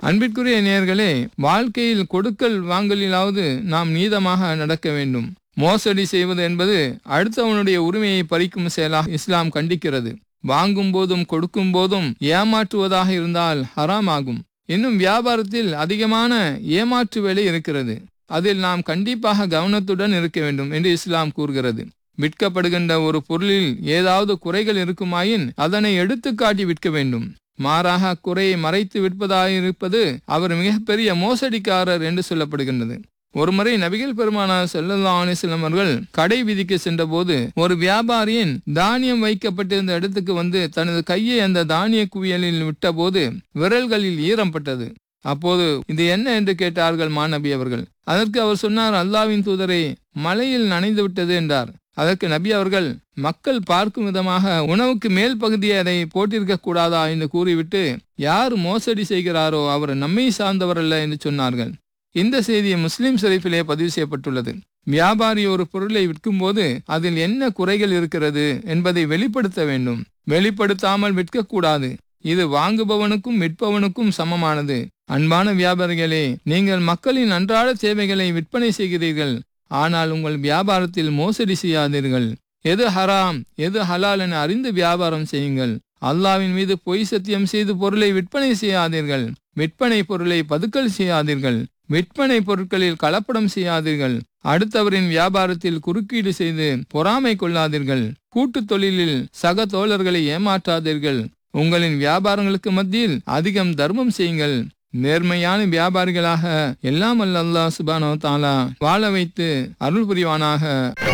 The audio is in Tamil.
அன்பிற்குரிய நேயர்களே வாழ்க்கையில் கொடுக்கல் வாங்கலிலாவது நாம் நீதமாக நடக்க வேண்டும் மோசடி செய்வது என்பது அடுத்தவனுடைய உரிமையை பறிக்கும் செயலாக இஸ்லாம் கண்டிக்கிறது வாங்கும் போதும் கொடுக்கும் போதும் ஏமாற்றுவதாக இருந்தால் ஹராம் ஆகும் இன்னும் வியாபாரத்தில் அதிகமான ஏமாற்று வேலை இருக்கிறது அதில் நாம் கண்டிப்பாக கவனத்துடன் இருக்க வேண்டும் என்று இஸ்லாம் கூறுகிறது விற்கப்படுகின்ற ஒரு பொருளில் ஏதாவது குறைகள் இருக்குமாயின் அதனை எடுத்து காட்டி விற்க வேண்டும் மாறாக குறையை மறைத்து விற்பதாயிருப்பது அவர் மிகப்பெரிய மோசடிக்காரர் என்று சொல்லப்படுகின்றது ஒருமுறை நபிகள் பெருமானார் செல்லல்லா அலிஸ்லம் அவர்கள் கடை விதிக்க சென்றபோது ஒரு வியாபாரியின் தானியம் வைக்கப்பட்டிருந்த இடத்துக்கு வந்து தனது கையை அந்த தானிய குவியலில் விட்டபோது விரல்களில் ஈரம்பட்டது அப்போது இது என்ன என்று கேட்டார்கள் மாநபி அவர்கள் அதற்கு அவர் சொன்னார் அல்லாவின் தூதரை மலையில் நனைந்து விட்டது என்றார் அதற்கு நபி அவர்கள் மக்கள் பார்க்கும் விதமாக உணவுக்கு மேல் பகுதியை அதை போட்டிருக்க கூடாதா என்று கூறிவிட்டு யார் மோசடி செய்கிறாரோ அவர் நம்மை சார்ந்தவர் அல்ல என்று சொன்னார்கள் இந்த செய்தி முஸ்லிம் ஷரீஃபிலே பதிவு செய்யப்பட்டுள்ளது வியாபாரி ஒரு பொருளை விற்கும்போது அதில் என்ன குறைகள் இருக்கிறது என்பதை வெளிப்படுத்த வேண்டும் வெளிப்படுத்தாமல் விற்கக்கூடாது இது வாங்குபவனுக்கும் விற்பவனுக்கும் சமமானது அன்பான வியாபாரிகளே நீங்கள் மக்களின் அன்றாட தேவைகளை விற்பனை செய்கிறீர்கள் ஆனால் உங்கள் வியாபாரத்தில் மோசடி செய்யாதீர்கள் எது ஹராம் எது ஹலால் என அறிந்து வியாபாரம் செய்யுங்கள் அல்லாவின் மீது பொய் சத்தியம் செய்து பொருளை விற்பனை செய்யாதீர்கள் விற்பனை பொருளை பதுக்கல் செய்யாதீர்கள் விற்பனை பொருட்களில் கலப்படம் செய்யாதீர்கள் அடுத்தவரின் வியாபாரத்தில் குறுக்கீடு செய்து பொறாமை கொள்ளாதீர்கள் கூட்டு தொழிலில் சக தோழர்களை ஏமாற்றாதீர்கள் உங்களின் வியாபாரங்களுக்கு மத்தியில் அதிகம் தர்மம் செய்யுங்கள் நேர்மையான வியாபாரிகளாக எல்லாம் அல்ல அல்லாஹ் சுபானோ தாலா வாழ வைத்து அருள் புரிவானாக